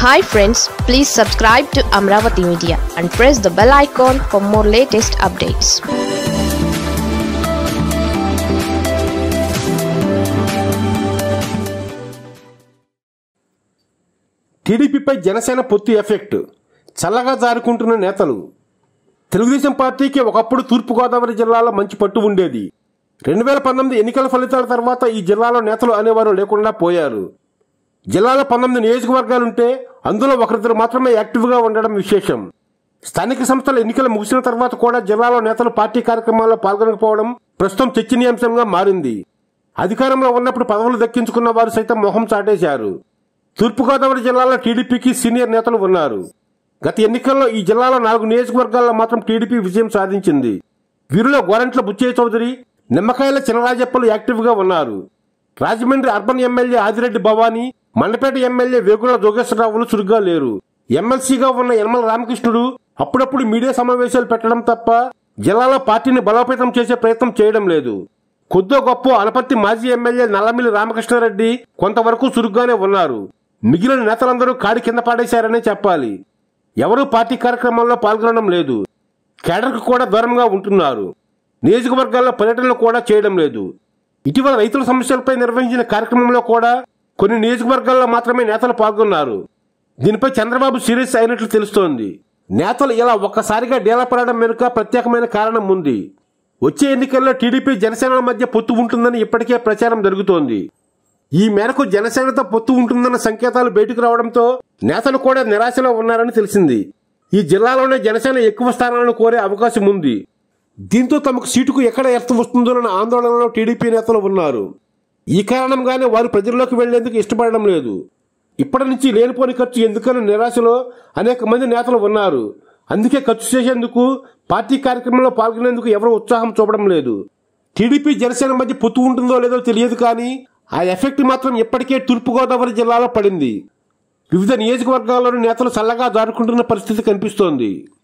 hi friends please subscribe to Amaravati media and press the bell icon for more latest updates టీడీపీపై జనసేన పొత్తు effect చల్లగా జారుకుంటున్న నేతలు తెలుగుదేశం పార్టీకి ఒకప్పుడు తూర్పుగోదావరి జిల్లాలో మంచి పట్టు ఉండేది రెండు వేల పంతొమ్మిది ఎన్నికల ఫలితాల తర్వాత ఈ జిల్లాలో నేతలు అనేవారు లేకుండా పోయారు జిల్లాలో పంతొమ్మిది నియోజకవర్గాలుంటే అందులో ఒకరిద్దరు మాత్రమే యాక్టివ్గా ఉండడం విశేషం స్థానిక సంస్థల ఎన్నికలు ముగిసిన తర్వాత కూడా జిల్లాలో నేతలు పార్టీ కార్యక్రమాల్లో పాల్గొనకపోవడం ప్రస్తుతం చర్చనీయాంశంగా మారింది అధికారంలో ఉన్నప్పుడు పదవులు దక్కించుకున్న వారు సైతం మొహం చాటేశారు తూర్పుగోదావరి జిల్లాలో టీడీపీకి సీనియర్ నేతలు ఉన్నారు గత ఎన్నికల్లో ఈ జిల్లాలో నాలుగు నియోజకవర్గాల్లో మాత్రం టీడీపీ విజయం సాధించింది వీరిలో గోరంట్ల బుచ్చయ్య చౌదరి నిమ్మకాయల చినరాజప్పలు యాక్టివ్గా ఉన్నారు Rajahmundry urban MLA Adireddy Bhavani Mandapeta MLA Vegulla జోగేశ్వరరావులు చురుగ్గా లేరు ఎమ్మెల్సీగా ఉన్న యనమల రామకృష్ణుడు అప్పుడప్పుడు మీడియా సమావేశాలు పెట్టడం తప్ప జిల్లాలో పార్టీని బలోపేతం చేసే ప్రయత్నం చేయడం లేదు కొద్దో గొప్ప అనపర్తి మాజీ ఎమ్మెల్యే నల్లమిల్లి రామకృష్ణారెడ్డి కొంతవరకు చురుగ్గానే ఉన్నారు మిగిలిన నేతలందరూ కాడి కింద పాడేశారనే చెప్పాలి ఎవరూ పార్టీ కార్యక్రమాల్లో పాల్గొనడం లేదు కేడర్కు కూడా దూరంగా ఉంటున్నారు నియోజకవర్గాల్లో పర్యటనలు కూడా చేయడం లేదు ఇటీవల రైతుల సమస్యలపై నిర్వహించిన కార్యక్రమంలో కూడా కొన్ని నియోజకవర్గాల్లో మాత్రమే నేతలు పాల్గొన్నారు దీనిపై చంద్రబాబు సీరియస్ అయినట్లు తెలుస్తోంది నేతలు ఇలా ఒక్కసారిగా డేలా పడడం వెనుక ప్రత్యేకమైన కారణం ఉంది వచ్చే ఎన్నికల్లో టీడీపీ జనసేనల మధ్య పొత్తు ఉంటుందని ఇప్పటికే ప్రచారం జరుగుతోంది ఈ మేరకు జనసేనతో పొత్తు ఉంటుందన్న సంకేతాలు బయటకు రావడంతో నేతలు కూడా నిరాశలో ఉన్నారని తెలిసింది ఈ జిల్లాలోనే జనసేన ఎక్కువ స్థానాలను కోరే అవకాశం ఉంది దీంతో తమకు సీటుకు ఎక్కడ ఎర్త వస్తుందోనన్న ఆందోళనలో టీడీపీ నేతలు ఉన్నారు ఈ కారణంగానే వారు ప్రజల్లోకి వెళ్లేందుకు ఇష్టపడడం లేదు ఇప్పటి నుంచి లేనిపోని ఖర్చు ఎందుకన్న నిరాశలో అనేక మంది నేతలు ఉన్నారు అందుకే ఖర్చు చేసేందుకు పార్టీ కార్యక్రమంలో పాల్గొనేందుకు ఎవరు ఉత్సాహం చూపడం లేదు టీడీపీ జనసేన మధ్య పొత్తు ఉంటుందో లేదో తెలియదు కానీ ఆ ఎఫెక్ట్ మాత్రం ఇప్పటికే తూర్పుగోదావరి జిల్లాలో పడింది వివిధ నియోజకవర్గాల్లోని నేతలు చల్లగా జారుకుంటున్న పరిస్థితి కనిపిస్తోంది